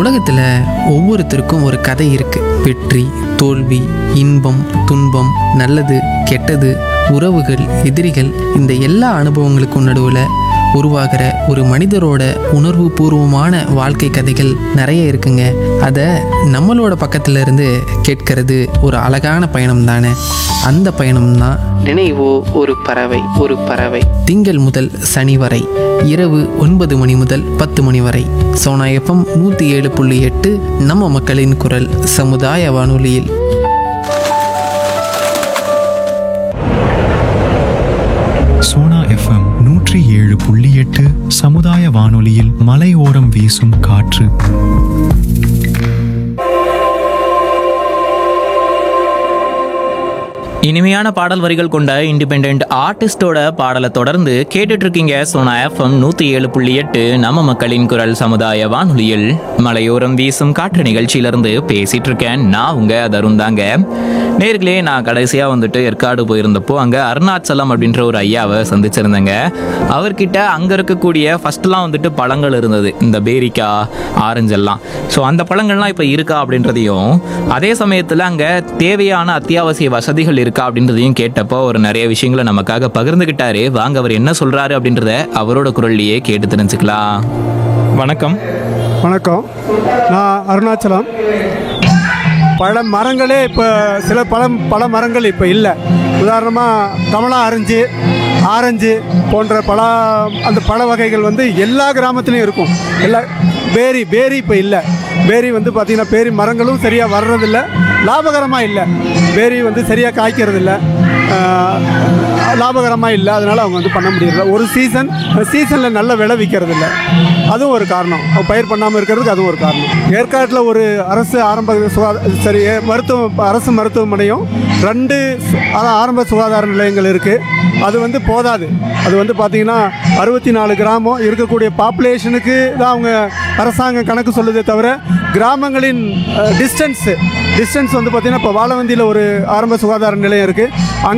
உலகத்தில் ஒவ்வொருத்தருக்கும் ஒரு கதை இருக்கு வெற்றி தோல்வி இன்பம் துன்பம் நல்லது கெட்டது உறவுகள் எதிரிகள் இந்த எல்லா அனுபவங்களுக்கும் நடுவில் உருவாகிற ஒரு மனிதரோட உணர்வு பூர்வமான வாழ்க்கை கதைகள் நிறைய இருக்குங்க அதை நம்மளோட பக்கத்துல இருந்து கேட்கறது ஒரு அழகான பயணம் தானே அந்த பயணம் தான் நினைவோ ஒரு பறவை ஒரு பறவை திங்கள் முதல் சனி வரை இரவு ஒன்பது மணி முதல் பத்து மணி வரை சோனா எஃப்எம் நூற்றி ஏழு புள்ளி எட்டு நம்ம மக்களின் குரல் சமுதாய வானொலியில் சோனா எஃப்எம் நூற்றி ஏழு புள்ளி எட்டு சமுதாய வானொலியில் மலையோரம் வீசும் காற்று இனிமையான பாடல் வரிகள் கொண்ட இண்டிபெண்ட் ஆர்டிஸ்டோட பாடலை தொடர்ந்து கேட்டுட்டு இருக்கீங்க சோனா எஃப்எம் நூத்தி ஏழு புள்ளி எட்டு நம்ம மக்களின் குரல் சமுதாய வானொலியில் மலையோரம் வீசும் காற்று நிகழ்ச்சியிலிருந்து பேசிட்டு இருக்கேன் நான் உங்க தருண் தாங்க நேர்களே நான் கடைசியா வந்துட்டு ஏற்காடு போயிருந்தப்போ அங்க அருணாச்சலம் அப்படின்ற ஒரு ஐயாவை சந்திச்சிருந்தேங்க அவர்கிட்ட அங்க இருக்கக்கூடிய ஃபர்ஸ்ட்லாம் வந்துட்டு பழங்கள் இருந்தது இந்த பேரிக்காய் ஆரஞ்செல்லாம் ஸோ அந்த பழங்கள்லாம் இப்போ இருக்கா அப்படின்றதையும் அதே சமயத்தில் அங்கே தேவையான அத்தியாவசிய வசதிகள் இருக்கா அப்படின்றதையும் கேட்டப்போ ஒரு நிறைய விஷயங்களை நமக்காக பகிர்ந்துக்கிட்டாரு வாங்க அவர் என்ன சொல்றாரு அப்படின்றத அவரோட குரல்லையே கேட்டு தெரிஞ்சுக்கலாம் வணக்கம் வணக்கம் நான் அருணாச்சலம் பழ மரங்களே இப்போ சில பழம் பல மரங்கள் இப்போ இல்லை உதாரணமாக கமலா ஆரஞ்சு ஆரஞ்சு போன்ற பல அந்த பழ வகைகள் வந்து எல்லா கிராமத்துலேயும் இருக்கும் எல்லா பேரி பேரி இப்போ இல்லை பேரி வந்து பார்த்திங்கன்னா பேரி மரங்களும் சரியாக வர்றதில்ல லாபகரமாக இல்லை பேரி வந்து சரியாக காய்க்கிறதில்ல லாபகரமாக இல்லை அதனால் அவங்க வந்து பண்ண முடியறதில்ல ஒரு சீசன் சீசனில் நல்ல விலை விற்கிறது இல்ல அதுவும் ஒரு காரணம் அவங்க பயிர் பண்ணாமல் இருக்கிறதுக்கு அதுவும் ஒரு காரணம் ஏற்காட்டில் ஒரு அரசு ஆரம்ப சுகாதார சரி ஏ- மருத்துவ அரசு மருத்துவமனையும் ரெண்டு சு- அதான் ஆரம்ப சுகாதார நிலையங்கள் இருக்குது அது வந்து போதாது அது வந்து பார்த்திங்கன்னா அறுபத்தி நாலு கிராமம் இருக்கக்கூடிய பாப்புலேஷனுக்கு தான் அவங்க அரசாங்கம் கணக்கு சொல்லுதே தவிர கிராமங்களின் டிஸ்டன்ஸு டிஸ்டன்ஸ் வந்து பார்த்திங்கன்னா இப்போ வாழவந்தியில் ஒரு ஆரம்ப சுகாதார நிலையம் இருக்குது